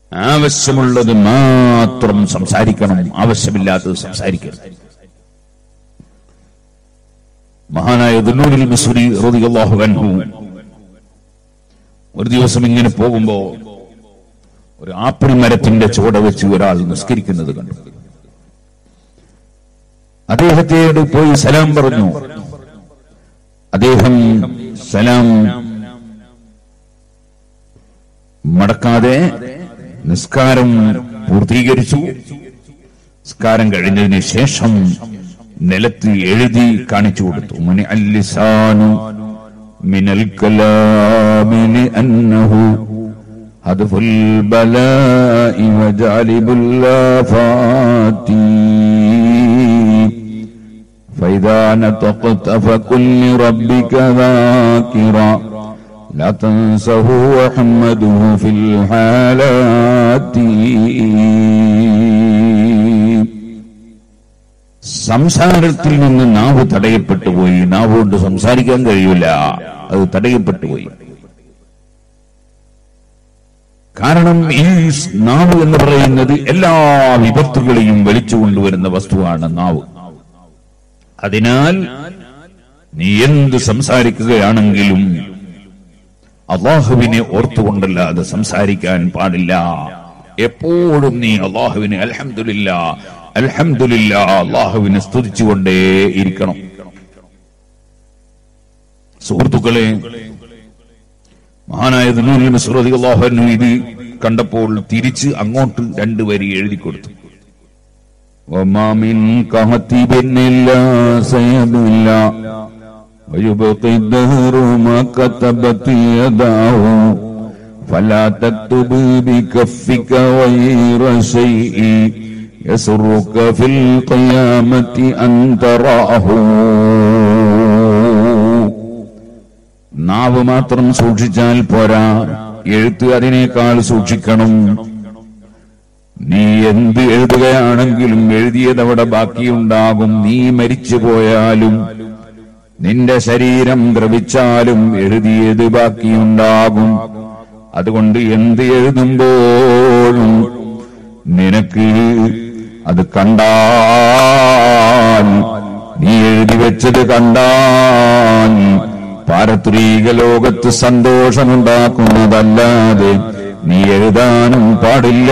ആവശ്യമുള്ളത് മാത്രം സംസാരിക്കണം ആവശ്യമില്ലാത്തത് സംസാരിക്കരുത് മഹാനായ ദുന്നൂരിൽ മിസുരി റളിയല്ലാഹു അൻഹു ഒരു ദിവസം ഇങ്ങനെ പോകുമ്പോ ഒരു ആപ്പിൾ മരത്തിന്റെ ചുവട വെച്ച് ഒരാൾ നിസ്കരിക്കുന്നത് കണ്ടു അദ്ദേഹത്തോട് പോയി സലാം പറഞ്ഞു അദ്ദേഹം സലാം മടക്കാതെ നിസ്കാരം പൂർത്തീകരിച്ചു നിസ്കാരം കഴിഞ്ഞതിന് ശേഷം നിലത്ത് എഴുതി കാണിച്ചു കൊടുത്തു മനി അല്ലിസാനു മിനൽ കലാമിന് അന്നഹു هدف البلاء وجالب اللافات فإذا نطقت فكن لربك ذاكرا لا تنسه وحمده في الحالات സംസാരത്തിൽ നിന്ന് നാവ് തടയപ്പെട്ടു പോയി നാവ് കൊണ്ട് സംസാരിക്കാൻ കഴിയില്ല അത് തടയപ്പെട്ടു പോയി കാരണം ഈ നാവ് എന്ന് പറയുന്നത് എല്ലാ വിപത്തുകളെയും വലിച്ചു കൊണ്ടുവരുന്ന വസ്തുവാണ് നാവ് അതിനാൽ നീ എന്ത് സംസാരിക്കുകയാണെങ്കിലും അള്ളാഹുവിനെ ഓർത്തുകൊണ്ടല്ലാതെ സംസാരിക്കാൻ പാടില്ല എപ്പോഴും നീ അള്ളാഹുവിനെ അൽഹംദുലില്ല അൽഹംദുലില്ല അള്ളാഹുവിനെ സ്തുതിച്ചുകൊണ്ടേ ഇരിക്കണം സുഹൃത്തുക്കളെ മഹാനായ ദുനൂരിൽ മിസ്റതി അള്ളാഹു ഇത് കണ്ടപ്പോൾ തിരിച്ച് അങ്ങോട്ട് രണ്ടു വരി എഴുതി കൊടുത്തു وما من كهتب إلا سيدل ويبقي الدهر ما كتبت يداه فلا تكتب بكفك غير شيء يسرك في القيامة أن تراه നാവ് മാത്രം സൂക്ഷിച്ചാൽ പോരാ എഴുത്ത് അതിനേക്കാൾ സൂക്ഷിക്കണം നീ എന്ത് എഴുതുകയാണെങ്കിലും എഴുതിയതവിടെ ബാക്കിയുണ്ടാകും നീ മരിച്ചു പോയാലും നിന്റെ ശരീരം ദ്രവിച്ചാലും എഴുതിയത് ബാക്കിയുണ്ടാകും അതുകൊണ്ട് എന്ത് എഴുതുമ്പോഴും നിനക്ക് അത് കണ്ടാൽ നീ എഴുതി വെച്ചത് കണ്ടാൽ പാരത്രീക ലോകത്ത് സന്തോഷമുണ്ടാക്കുന്നതല്ലാതെ നീ എഴുതാനും പാടില്ല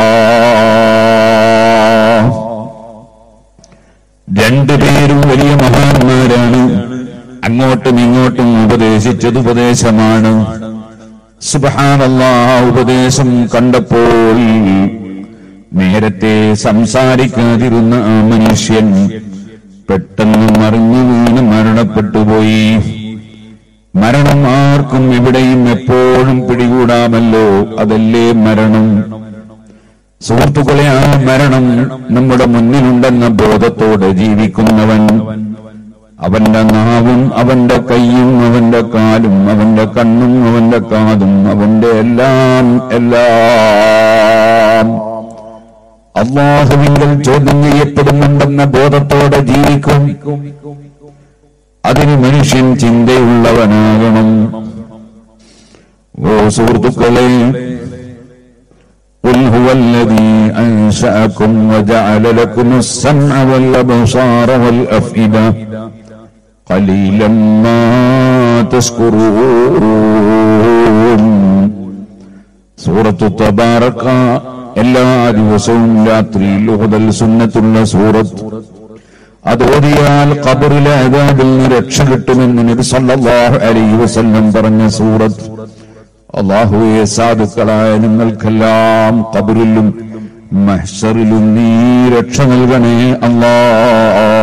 രണ്ടുപേരും വലിയ മഹാന്മാരാണ് അങ്ങോട്ടും ഇങ്ങോട്ടും ഉപദേശിച്ചത് ഉപദേശമാണ് സുബഹാനല്ലാ ഉപദേശം കണ്ടപ്പോൾ നേരത്തെ സംസാരിക്കാതിരുന്ന ആ മനുഷ്യൻ പെട്ടെന്ന് മറിഞ്ഞു വീണ് മരണപ്പെട്ടുപോയി മരണം ആർക്കും എവിടെയും എപ്പോഴും പിടികൂടാമല്ലോ അതല്ലേ മരണം സുഹൃത്തുക്കളെ ആ മരണം നമ്മുടെ മുന്നിലുണ്ടെന്ന ബോധത്തോടെ ജീവിക്കുന്നവൻ അവന്റെ നാവും അവന്റെ കൈയും അവന്റെ കാലും അവന്റെ കണ്ണും അവന്റെ കാതും അവന്റെ എല്ലാം എല്ലാം അള്ളാഹുവിങ്കൽ ചോദ്യം ചെയ്യപ്പെടുന്നുണ്ടെന്ന ബോധത്തോടെ ജീവിക്കും അതിന് മനുഷ്യൻ ചിന്തയുള്ളവനാകണം ഓ സുഹൃത്തുക്കളെ قل هو الذي أنشأكم وجعل لكم السمع والأبصار والأفئدة قليلا ما تشكرون സൂറത്തു തബാറക്ക എല്ലാ ദിവസവും രാത്രിയിൽ ഉഹദൽ സുന്നത്തുള്ള സൂറത്ത് അത് ഓതിയാൽ ഖബറിലെ അതാബിൽ നിന്ന് രക്ഷ കിട്ടുമെന്ന് നബി സല്ലല്ലാഹു അലൈഹി വസല്ലം പറഞ്ഞ സൂറത്ത് അള്ളാഹുവെ സാധുക്കളായ നിങ്ങൾക്കെല്ലാം ഖബറിലും മഹ്ശറിലും നീ രക്ഷ നൽകണേ അല്ലാ